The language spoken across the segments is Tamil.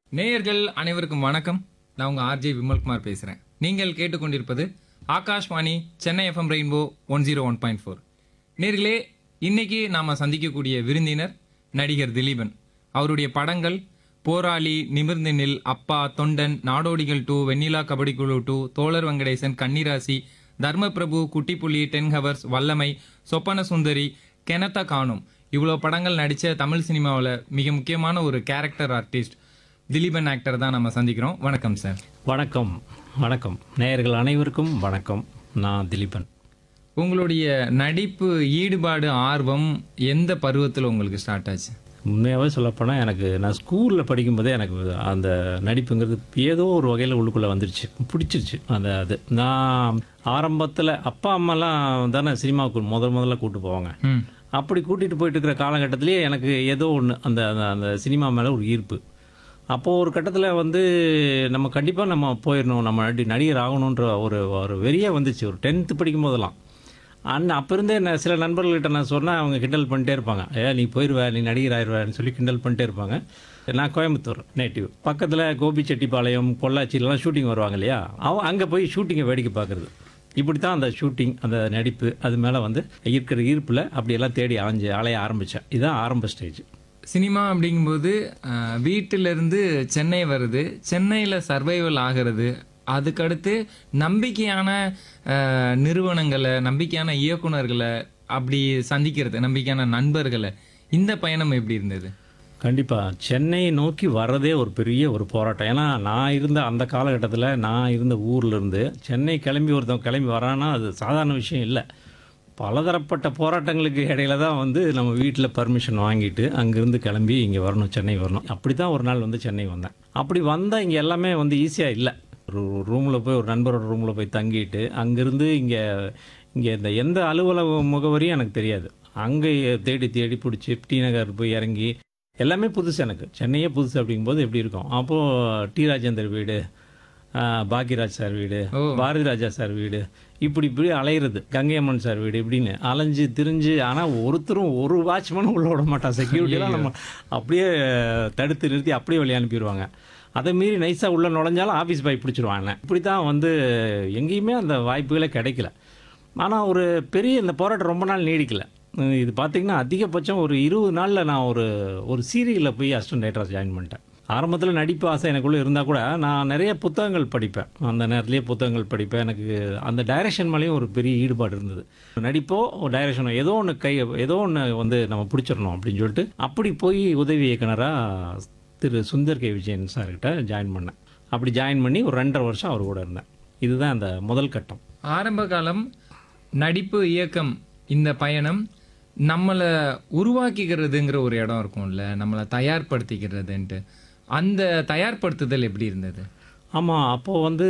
நேயர்கள் அனைவருக்கும் வணக்கம் நான் உங்க ஆர்ஜே விமல்குமார் பேசுறேன் நீங்கள் கேட்டுக்கொண்டிருப்பது Akashvani Chennai FM rainbow one zero one point four நேர்களே இன்னைக்கு நாம சந்திக்கக்கூடிய விருந்தினர் நடிகர் திலீபன் அவருடைய படங்கள் போராளி நிமிர்ந்து நில் அப்பா தொண்டன் நாடோடிகள் டூ வெண்ணிலா கபடி குழு டூ தோழர் வெங்கடேசன் கன்னிராசி தர்மபிரபு குட்டிப்புலி டென் ஹவர்ஸ் வல்லமை சொப்பன சுந்தரி கெனத்த காணும் இவ்வளோ படங்கள் நடித்த தமிழ் சினிமாவில் மிக முக்கியமான ஒரு கேரக்டர் ஆர்டிஸ்ட் திலீபன் ஆக்டர் தான் நம்ம சந்திக்கிறோம் வணக்கம் சார் வணக்கம் வணக்கம் நேயர்கள் அனைவருக்கும் வணக்கம் நான் திலீபன் உங்களுடைய நடிப்பு ஈடுபாடு ஆர்வம் எந்த பருவத்தில் உங்களுக்கு ஸ்டார்ட் ஆச்சு உண்மையாகவே சொல்லப்போனால் எனக்கு நான் ஸ்கூலில் படிக்கும்போதே எனக்கு அந்த நடிப்புங்கிறது ஏதோ ஒரு வகையில் உள்ளுக்குள்ளே வந்துருச்சு பிடிச்சிருச்சு அந்த அது நான் ஆரம்பத்தில் அப்பா அம்மாலாம் தானே சினிமாவுக்கு முதல் முதல்ல கூப்பிட்டு போவாங்க ம் அப்படி கூட்டிகிட்டு போயிட்டு இருக்கிற காலகட்டத்திலேயே எனக்கு ஏதோ ஒன்று அந்த அந்த அந்த சினிமா மேலே ஒரு ஈர்ப்பு அப்போது ஒரு கட்டத்தில் வந்து நம்ம கண்டிப்பாக நம்ம போயிடணும் நம்ம நடி நடிகர் ஆகணுன்ற ஒரு ஒரு வெறியே வந்துச்சு ஒரு டென்த்து படிக்கும் போதெல்லாம் அண்ணன் அப்போ இருந்தே நான் சில நண்பர்கள்கிட்ட நான் சொன்னால் அவங்க கிண்டல் பண்ணிட்டே இருப்பாங்க ஏ நீ போயிடுவ நீ நடிகர் ஆயிடுவேன்னு சொல்லி கிண்டல் பண்ணிட்டே இருப்பாங்க நான் கோயம்புத்தூர் நேட்டிவ் பக்கத்தில் கோபிச்செட்டிப்பாளையம் பொள்ளாச்சியிலலாம் ஷூட்டிங் வருவாங்க இல்லையா அவன் அங்கே போய் ஷூட்டிங்கை வேடிக்கை பார்க்குறது இப்படி தான் அந்த ஷூட்டிங் அந்த நடிப்பு அது மேலே வந்து இருக்கிற ஈர்ப்பில் அப்படியெல்லாம் தேடி அலைஞ்சு அலைய ஆரம்பித்தேன் இதுதான் ஆரம்ப ஸ்டேஜ் சினிமா அப்படிங்கும்போது அஹ், வீட்டிலிருந்து சென்னை வருது சென்னையில் சர்வைவல் ஆகிறது அதுக்கடுத்து நம்பிக்கையான அஹ், நிறுவனங்களை நம்பிக்கையான இயக்குனர்களை அப்படி சந்திக்கிறது நம்பிக்கையான நண்பர்களை இந்த பயணம் எப்படி இருந்தது கண்டிப்பாக சென்னை நோக்கி வர்றதே ஒரு பெரிய ஒரு போராட்டம் ஏன்னா நான் இருந்த அந்த காலகட்டத்தில் நான் இருந்த ஊர்ல இருந்து சென்னை கிளம்பி ஒருத்தன் கிளம்பி வரான்னா அது சாதாரண விஷயம் இல்லை பலதரப்பட்ட போராட்டங்களுக்கு இடையில தான் வந்து நம்ம வீட்டில் பர்மிஷன் வாங்கிட்டு அங்கேருந்து கிளம்பி இங்கே வரணும் சென்னை வரணும் அப்படி தான் ஒரு நாள் வந்து சென்னை வந்தேன் அப்படி வந்தால் இங்கே எல்லாமே வந்து ஈஸியாக இல்லை ஒரு ரூமில் போய் ஒரு நண்பரோட ரூமில் போய் தங்கிட்டு அங்கேருந்து இங்கே இங்கே இந்த எந்த அலுவலக முகவரியும் எனக்கு தெரியாது அங்கே தேடி தேடி பிடிச்சி டி நகர் போய் இறங்கி எல்லாமே புதுசு எனக்கு சென்னையே புதுசு அப்படிங்கும்போது எப்படி இருக்கும் அப்போது டி ராஜேந்தர் வீடு ஆ, பாக்யராஜ் சார் வீடு ஓ. பாரதி ராஜா சார் வீடு இப்படி இப்படி அலையிறது கங்கையம்மன் சார் வீடு இப்படின்னு அலைஞ்சு திரிஞ்சு ஆனால் ஒருத்தரும் ஒரு வாட்ச்மேனும் உள்ள விட மாட்டான் செக்யூரிட்டிலாம் நம்ம அப்படியே தடுத்து நிறுத்தி அப்படியே வெளியே அனுப்பிடுவாங்க அதை மீறி நைஸாக உள்ள நுழைஞ்சாலும் ஆஃபீஸ் பாய் பிடிச்சிருவாங்க இப்படி தான் வந்து எங்கேயுமே அந்த வாய்ப்புகளே கிடைக்கல ஆனால் ஒரு பெரிய இந்த போராட்டம் ரொம்ப நாள் நீடிக்கல உம் இது பார்த்தீங்கன்னா அதிகபட்சம் ஒரு இருபது நாளில் நான் ஒரு ஒரு சீரியலில் போய் அசிஸ்டன்ட் ரைட்டராக ஜாயின் பண்ணிட்டேன் ஆரம்பத்தில் நடிப்பு ஆசை எனக்குள்ளே இருந்தால் கூட நான் நிறைய புத்தகங்கள் படிப்பேன் அந்த நேரத்துலேயே புத்தகங்கள் படிப்பேன் எனக்கு அந்த டைரக்ஷன் மேலேயும் ஒரு பெரிய ஈடுபாடு இருந்தது நடிப்போ டைரக்ஷனோ ஏதோ ஒன்று கை ஏதோ ஒன்று வந்து நம்ம பிடிச்சிடணும் அப்படின்னு சொல்லிட்டு அப்படி போய் உதவி இயக்குனராக திரு சுந்தர் கே விஜயன் சார்கிட்ட ஜாயின் பண்ணேன் அப்படி ஜாயின் பண்ணி ஒரு ரெண்டரை வருஷம் அவர் கூட இருந்தேன் இதுதான் அந்த முதல் கட்டம் ஆரம்ப காலம் நடிப்பு இயக்கம் இந்த பயணம் நம்மளை உருவாக்கிக்கிறதுங்கிற ஒரு இடம் இருக்கும்ல நம்மளை தயார்படுத்திக்கிறதுன்ட்டு அந்த தயார்படுத்துதல் எப்படி இருந்தது ஆமாம் அப்போது வந்து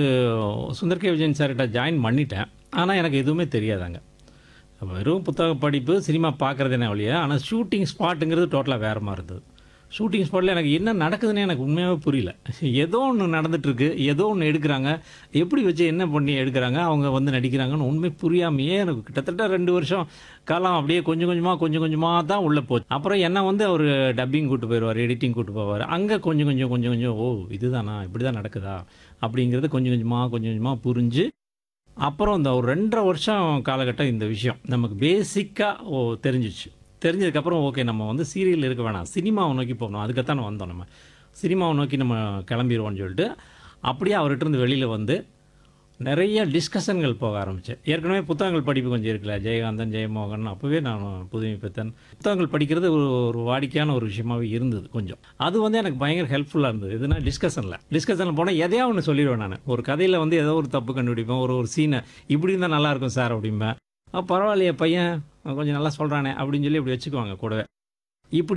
சுந்தர் கே விஜயன் சார்கிட்ட ஜாயின் பண்ணிட்டேன் ஆனால் எனக்கு எதுவுமே தெரியாதாங்க வெறும் புத்தக படிப்பு சினிமா பார்க்குறது என்ன வழியா ஆனால் ஷூட்டிங் ஸ்பாட்டுங்கிறது டோட்டலாக வேறு மாதிரி இருந்தது ஷூட்டிங் ஸ்பாட்டில் எனக்கு என்ன நடக்குதுன்னு எனக்கு உண்மையாகவே புரியல ஏதோ ஒன்று நடந்துட்டுருக்கு ஏதோ ஒன்று எடுக்கிறாங்க எப்படி வச்சு என்ன பண்ணி எடுக்கிறாங்க அவங்க வந்து நடிக்கிறாங்கன்னு உண்மை புரியாமையே எனக்கு கிட்டத்தட்ட ரெண்டு வருஷம் காலம் அப்படியே கொஞ்சம் கொஞ்சமாக கொஞ்சம் கொஞ்சமாக தான் உள்ளே போச்சு அப்புறம் என்ன வந்து அவர் டப்பிங் கூட்டு போயிடுவார் எடிட்டிங் கூட்டு போவார் அங்கே கொஞ்சம் கொஞ்சம் கொஞ்சம் கொஞ்சம் ஓ இதுதானா இப்படி தான் நடக்குதா அப்படிங்கிறது கொஞ்சம் கொஞ்சமாக கொஞ்சம் கொஞ்சமாக புரிஞ்சு அப்புறம் இந்த ஒரு ரெண்டரை வருஷம் காலகட்டம் இந்த விஷயம் நமக்கு பேசிக்காக ஓ தெரிஞ்சிச்சு தெரிஞ்சதுக்கப்புறம் ஓகே நம்ம வந்து சீரியல் இருக்க வேணாம் சினிமாவை நோக்கி போகணும் அதுக்கத்தான் வந்தோம் நம்ம சினிமாவை நோக்கி நம்ம கிளம்பிடுவோம்னு சொல்லிட்டு அப்படியே அவர்கிட்ட இருந்து வெளியில் வந்து நிறைய டிஸ்கஷன்கள் போக ஆரம்பித்தேன் ஏற்கனவே புத்தகங்கள் படிப்பு கொஞ்சம் இருக்குல்ல ஜெயகாந்தன் ஜெயமோகன் அப்போவே நான் புதுமை பெத்தன் புத்தகங்கள் படிக்கிறது ஒரு ஒரு வாடிக்கையான ஒரு விஷயமாவே இருந்தது கொஞ்சம் அது வந்து எனக்கு பயங்கர ஹெல்ப்ஃபுல்லாக இருந்தது எதுனா டிஸ்கஷனில் டிஸ்கஷனில் போனால் எதையா ஒன்று சொல்லிடுவேன் நான் ஒரு கதையில் வந்து ஏதோ ஒரு தப்பு கண்டுபிடிப்பேன் ஒரு ஒரு சீனை இப்படி இருந்தால் நல்லா இருக்கும் சார் அப்படிம்பேன் "அஹ் பரவாயில்லையே பையன் கொஞ்சம் நல்லா சொல்கிறானே அப்படின்னு சொல்லி இப்படி வச்சுக்குவாங்க கூடவே இப்படி